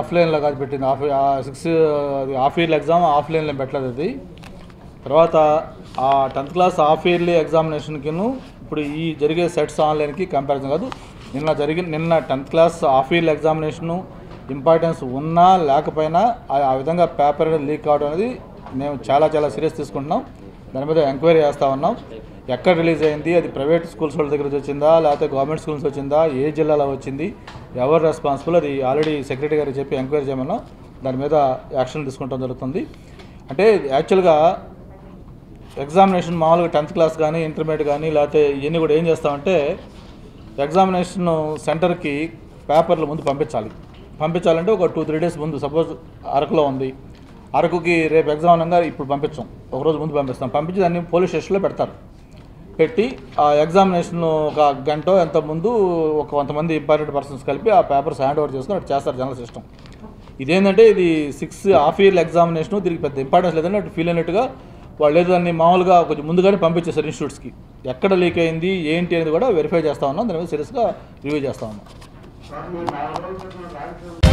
ఆఫ్లైన్లో కాదు పెట్టింది ఆఫ్ సిక్స్ హాఫ్ ఇయర్లీ ఎగ్జామ్ ఆఫ్లైన్లో పెట్టలేదు అది తర్వాత ఆ టెన్త్ క్లాస్ హాఫ్ ఇయర్లీ ఎగ్జామినేషన్కిను ఇప్పుడు ఈ జరిగే సెట్స్ ఆన్లైన్కి కంపారిజన్ కాదు నిన్న జరిగిన నిన్న tenth class half yearly examination importance ఉన్నా లేకపోయినా ఆ ఆ విధంగా పేపర్ అనేది లీక్ కావడం అనేది మేము చాలా చాలా సీరియస్ తీసుకుంటున్నాం దాని మీద ఎంక్వైరీ చేస్తూ ఉన్నాం ఎక్కడ రిలీజ్ అయింది అది ప్రైవేట్ స్కూల్స్ వాళ్ళ దగ్గర నుంచి వచ్చిందా లేకపోతే గవర్నమెంట్ స్కూల్స్ వచ్చిందా ఏ జిల్లాలో వచ్చింది ఎవరు రెస్పాన్సిబుల్ అది ఆల్రెడీ సెక్రటరీ గారికి చెప్పి ఎంక్వైరీ చేయమన్నాం దాని మీద యాక్షన్ తీసుకుంటాం జరుగుతుంది అంటే యాక్చువల్గా ఎగ్జామినేషన్ మామూలుగా టెన్త్ క్లాస్ కానీ ఇంటర్మీడియట్ కానీ లేకపోతే ఇవన్నీ కూడా ఏం చేస్తామంటే ఎగ్జామినేషన్ సెంటర్కి పేపర్లు ముందు పంపించాలి పంపించాలంటే ఒక టూ త్రీ డేస్ ముందు సపోజ్ అరకులో ఉంది అరకుకి రేపు ఎగ్జామ్ అనగా ఇప్పుడు పంపించాం ఒక రోజు ముందు పంపిస్తాం పంపించి దాన్ని పోలీస్ స్టేషన్లో పెడతారు పెట్టి ఆ ఎగ్జామినేషన్ ఒక గంట ఎంత ముందు ఒక కొంతమంది ఇంపార్టెంట్ పర్సన్స్ కలిపి ఆ పేపర్స్ హ్యాండ్ ఓవర్ చేసుకుని అటు చేస్తారు జనరల్ సిస్టమ్ ఇదేంటంటే ఇది సిక్స్ హాఫ్ ఇయర్లీ ఎగ్జామినేషన్ దీనికి పెద్ద ఇంపార్టెన్స్ లేదని అటు ఫీల్ అయినట్టుగా వాళ్ళు ఏదో దాన్ని మామూలుగా కొంచెం ముందుగానే పంపించేస్తారు ఇన్స్టిట్యూట్స్కి ఎక్కడ లీక్ అయింది ఏంటి అనేది కూడా వెరిఫై చేస్తా ఉన్నాం దాని మీద సీరియస్గా రివ్యూ చేస్తా ఉన్నాం